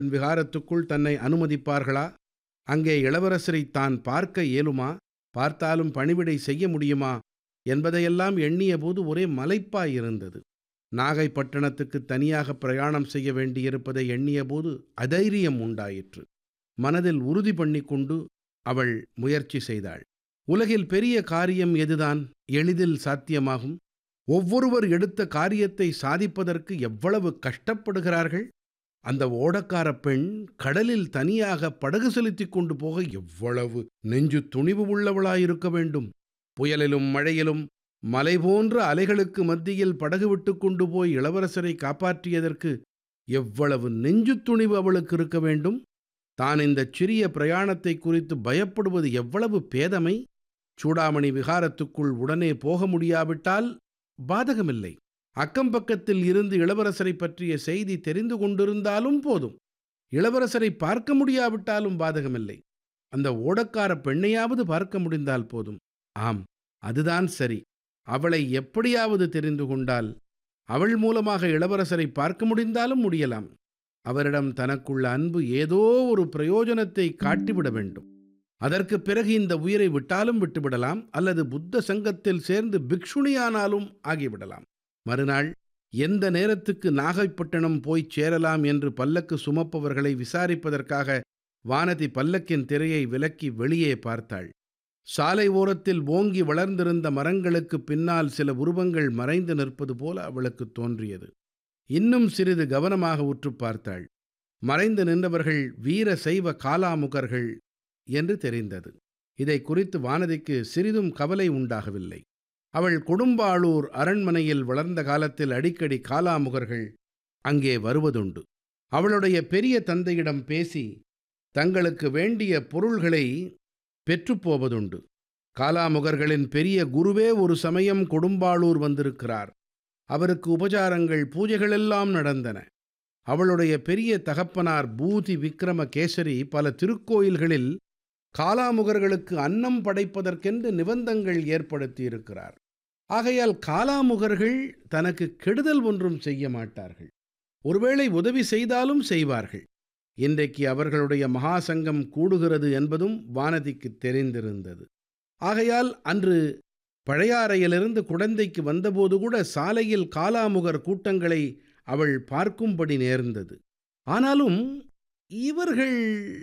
விஹாரத்துக்குள் தன்னை அனுமதிப்பார்களா அங்கே இளவரசரை தான் பார்க்க இயலுமா பார்த்தாலும் பணிவிடை செய்ய முடியுமா என்பதையெல்லாம் எண்ணியபோது ஒரே மலைப்பாயிருந்தது நாகைப்பட்டினத்துக்கு தனியாக பிரயாணம் செய்ய வேண்டியிருப்பதை எண்ணியபோது அதைரியம் உண்டாயிற்று மனதில் உறுதி பண்ணிக்கொண்டு அவள் முயற்சி செய்தாள் உலகில் பெரிய காரியம் எதுதான் எளிதில் சாத்தியமாகும் ஒவ்வொருவர் எடுத்த காரியத்தை சாதிப்பதற்கு எவ்வளவு கஷ்டப்படுகிறார்கள் அந்த ஓடக்கார பெண் கடலில் தனியாக படகு செலுத்திக் கொண்டு போக எவ்வளவு நெஞ்சு துணிவு உள்ளவளாயிருக்க வேண்டும் புயலிலும் மழையிலும் மலை போன்ற அலைகளுக்கு மத்தியில் படகு விட்டு கொண்டு போய் இளவரசரை காப்பாற்றியதற்கு எவ்வளவு நெஞ்சு துணிவு அவளுக்கு இருக்க வேண்டும் தான் இந்த சிறிய பிரயாணத்தை குறித்து பயப்படுவது எவ்வளவு பேதமை சூடாமணி விகாரத்துக்குள் உடனே போக முடியாவிட்டால் பாதகமில்லை அக்கம்பக்கத்தில் இருந்து இளவரசரை பற்றிய செய்தி தெரிந்து கொண்டிருந்தாலும் போதும் இளவரசரை பார்க்க முடியாவிட்டாலும் பாதகமில்லை அந்த ஓடக்கார பெண்ணையாவது பார்க்க முடிந்தால் போதும் ஆம் அதுதான் சரி அவளை எப்படியாவது தெரிந்து கொண்டால் அவள் மூலமாக இளவரசரை பார்க்க முடிந்தாலும் முடியலாம் அவரிடம் தனக்குள்ள அன்பு ஏதோ ஒரு பிரயோஜனத்தை காட்டிவிட வேண்டும் அதற்கு பிறகு இந்த உயிரை விட்டாலும் விட்டுவிடலாம் அல்லது புத்த சங்கத்தில் சேர்ந்து பிக்ஷுணியானாலும் ஆகிவிடலாம் மறுநாள் எந்த நேரத்துக்கு நாகைப்பட்டினம் போய்ச் சேரலாம் என்று பல்லக்கு சுமப்பவர்களை விசாரிப்பதற்காக வானதி பல்லக்கின் திரையை விலக்கி வெளியே பார்த்தாள் சாலை ஓரத்தில் ஓங்கி வளர்ந்திருந்த மரங்களுக்கு பின்னால் சில உருவங்கள் மறைந்து நிற்பது போல அவளுக்கு தோன்றியது இன்னும் சிறிது கவனமாக உற்று பார்த்தாள் மறைந்து நின்றவர்கள் வீர சைவ காலாமுகர்கள் என்று தெரிந்தது இதை குறித்து வானதிக்கு சிறிதும் கவலை உண்டாகவில்லை அவள் கொடும்பாளூர் அரண்மனையில் வளர்ந்த காலத்தில் அடிக்கடி காலாமுகர்கள் அங்கே வருவதுண்டு அவளுடைய பெரிய தந்தையிடம் பேசி தங்களுக்கு வேண்டிய பொருள்களை பெற்றுப்போவதுண்டு காலாமுகர்களின் பெரிய குருவே ஒரு சமயம் கொடும்பாளூர் வந்திருக்கிறார் அவருக்கு உபசாரங்கள் பூஜைகளெல்லாம் நடந்தன அவளுடைய பெரிய தகப்பனார் பூதி விக்ரம கேசரி பல திருக்கோயில்களில் காலாமுகர்களுக்கு அன்னம் படைப்பதற்கென்று நிபந்தங்கள் ஏற்படுத்தியிருக்கிறார் ஆகையால் காலாமுகர்கள் தனக்கு கெடுதல் ஒன்றும் செய்ய மாட்டார்கள் ஒருவேளை உதவி செய்தாலும் செய்வார்கள் இன்றைக்கு அவர்களுடைய மகாசங்கம் கூடுகிறது என்பதும் வானதிக்கு தெரிந்திருந்தது ஆகையால் அன்று பழையாறையிலிருந்து குடந்தைக்கு வந்தபோது கூட சாலையில் காலாமுகர் கூட்டங்களை அவள் பார்க்கும்படி நேர்ந்தது ஆனாலும் இவர்கள்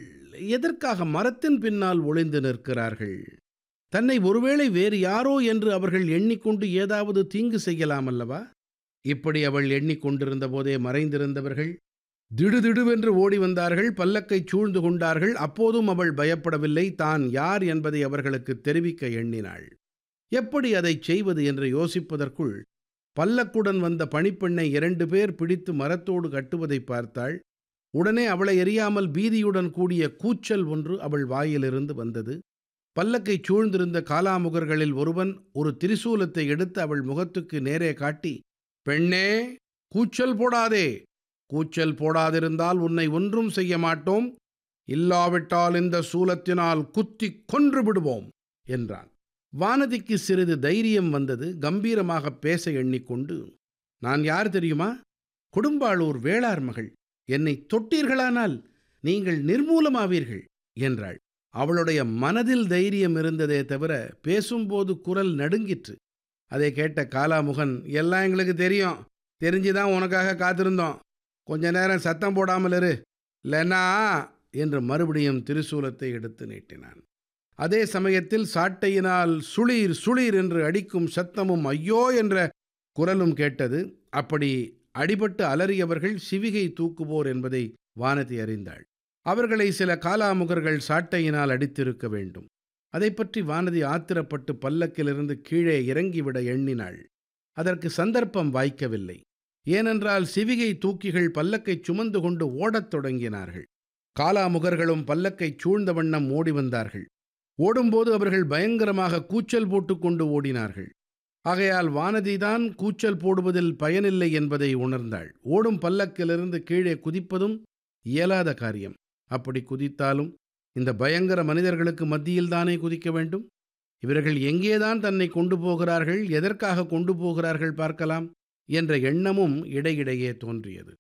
எதற்காக மரத்தின் பின்னால் ஒளிந்து நிற்கிறார்கள் தன்னை ஒருவேளை வேறு யாரோ என்று அவர்கள் எண்ணிக்கொண்டு ஏதாவது தீங்கு செய்யலாம் அல்லவா இப்படி அவள் எண்ணிக்கொண்டிருந்த போதே மறைந்திருந்தவர்கள் திடுதிடுவென்று ஓடி வந்தார்கள் பல்லக்கைச் சூழ்ந்து கொண்டார்கள் அப்போதும் அவள் பயப்படவில்லை தான் யார் என்பதை அவர்களுக்கு தெரிவிக்க எண்ணினாள் எப்படி அதைச் செய்வது என்று யோசிப்பதற்குள் பல்லக்குடன் வந்த பணிப்பெண்ணை இரண்டு பேர் பிடித்து மரத்தோடு கட்டுவதை பார்த்தாள் உடனே அவளை எறியாமல் பீதியுடன் கூடிய கூச்சல் ஒன்று அவள் வாயிலிருந்து வந்தது பல்லக்கைச் சூழ்ந்திருந்த காலாமுகர்களில் ஒருவன் ஒரு திரிசூலத்தை எடுத்து அவள் முகத்துக்கு நேரே காட்டி பெண்ணே கூச்சல் போடாதே கூச்சல் போடாதிருந்தால் உன்னை ஒன்றும் செய்ய மாட்டோம் இல்லாவிட்டால் இந்த சூலத்தினால் குத்தி கொன்று விடுவோம் என்றான் வானதிக்கு சிறிது தைரியம் வந்தது கம்பீரமாக பேச எண்ணிக்கொண்டு நான் யார் தெரியுமா கொடும்பாளூர் வேளார் மகள் என்னை தொட்டீர்களானால் நீங்கள் நிர்மூலமாவீர்கள் என்றாள் அவளுடைய மனதில் தைரியம் இருந்ததே தவிர பேசும்போது குரல் நடுங்கிற்று அதை கேட்ட காலாமுகன் எல்லாம் எங்களுக்கு தெரியும் தெரிஞ்சுதான் உனக்காக காத்திருந்தோம் கொஞ்ச நேரம் சத்தம் போடாமல் இரு இல்லைன்னா என்று மறுபடியும் திரிசூலத்தை எடுத்து நீட்டினான் அதே சமயத்தில் சாட்டையினால் சுளீர் சுளீர் என்று அடிக்கும் சத்தமும் ஐயோ என்ற குரலும் கேட்டது அப்படி அடிபட்டு அலறியவர்கள் சிவிகை தூக்குவோர் என்பதை வானதி அறிந்தாள் அவர்களை சில காலாமுகர்கள் சாட்டையினால் அடித்திருக்க வேண்டும் அதை பற்றி வானதி ஆத்திரப்பட்டு பல்லக்கிலிருந்து கீழே இறங்கிவிட எண்ணினாள் அதற்கு சந்தர்ப்பம் வாய்க்கவில்லை ஏனென்றால் சிவிகை தூக்கிகள் பல்லக்கைச் சுமந்து கொண்டு ஓடத் தொடங்கினார்கள் காலாமுகர்களும் பல்லக்கைச் சூழ்ந்த வண்ணம் ஓடி வந்தார்கள் ஓடும்போது அவர்கள் பயங்கரமாக கூச்சல் போட்டுக்கொண்டு ஓடினார்கள் ஆகையால் வானதிதான் கூச்சல் போடுவதில் பயனில்லை என்பதை உணர்ந்தாள் ஓடும் பல்லக்கிலிருந்து கீழே குதிப்பதும் இயலாத காரியம் அப்படி குதித்தாலும் இந்த பயங்கர மனிதர்களுக்கு மத்தியில்தானே குதிக்க வேண்டும் இவர்கள் எங்கேதான் தன்னை கொண்டு போகிறார்கள் எதற்காக கொண்டு போகிறார்கள் பார்க்கலாம் என்ற எண்ணமும் இடையிடையே தோன்றியது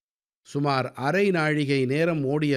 சுமார் அரை நாழிகை நேரம் ஓடிய